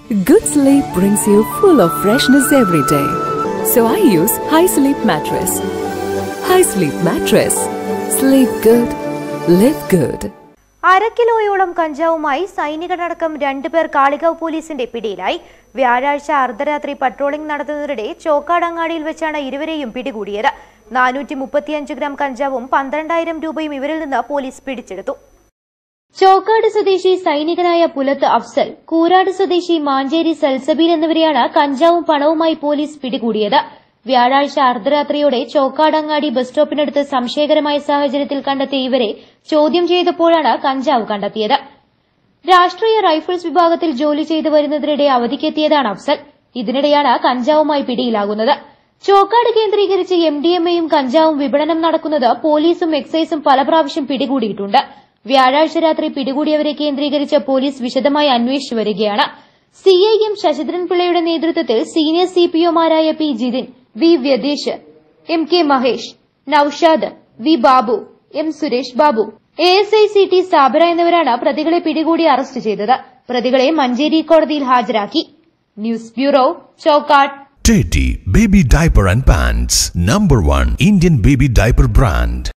Good sleep brings you full of freshness every day. So I use High Sleep Mattress. High Sleep Mattress. Sleep good. Live good. അരക്കിലോയോളം കഞ്ചാവുമായി സൈനികരടക്കം രണ്ടുപേർ കാളികാവ് പോലീസിന്റെ പിടിയിലായി വ്യാഴാഴ്ച അർദ്ധരാത്രി patrolling നടത്തുന്നതിനിടെ ചോക്കാടങ്ങാടിയിൽ വെച്ചാണ് ഇരുവരെയും പിടികൂടിയത് നാനൂറ്റി മുപ്പത്തിയഞ്ച് ഗ്രാം കഞ്ചാവും പന്ത്രണ്ടായിരം രൂപയും ഇവരിൽ നിന്ന് പോലീസ് പിടിച്ചെടുത്തു ചോക്കാട് സ്വദേശി സൈനികനായ പുലത്ത് അഫ്സൽ കൂരാട് സ്വദേശി മാഞ്ചേരി സൽസബീൽ എന്നിവരെയാണ് കഞ്ചാവും പണവുമായി പോലീസ് പിടികൂടിയത് വ്യാഴാഴ്ച അർദ്ധരാത്രിയോടെ ചോക്കാടങ്ങാടി ബസ് സ്റ്റോപ്പിനടുത്ത് സംശയകരമായ സാഹചര്യത്തിൽ കണ്ടെത്തിയ ഇവരെ ചോദ്യം ചെയ്തപ്പോഴാണ് കഞ്ചാവ് കണ്ടെത്തിയത് രാഷ്ട്രീയ റൈഫിൾസ് വിഭാഗത്തിൽ ജോലി ചെയ്തു വരുന്നതിനിടെ അവധിക്കെത്തിയതാണ് അഫ്സൽ ഇതിനിടെയാണ് കഞ്ചാവുമായി പിടിയിലാകുന്നത് ചോക്കാട് കേന്ദ്രീകരിച്ച് എം ഡി എം എയും കഞ്ചാവും വിപണനം നടക്കുന്നത് പോലീസും എക്സൈസും പല പ്രാവശ്യം പിടികൂടിയിട്ടുണ്ട് വ്യാഴാഴ്ച രാത്രി പിടികൂടിയവരെ കേന്ദ്രീകരിച്ച് പോലീസ് വിശദമായി അന്വേഷിച്ചു വരികയാണ് സിഐഎം ശശിധരൻ പിള്ളയുടെ നേതൃത്വത്തിൽ സീനിയർ സിപിഒമാരായ P Jithin V Vyatheesh M K Mahesh Noushad V Babu M Suresh Babu A S I C T Sabara എന്നിവരാണ് പ്രതികളെ പിടികൂടി അറസ്റ്റ് ചെയ്തത് പ്രതികളെ മഞ്ചേരി കോടതിയിൽ ഹാജരാക്കി news bureau Chokkad Teddy Baby Diaper and Pants, number one Indian baby diaper brand.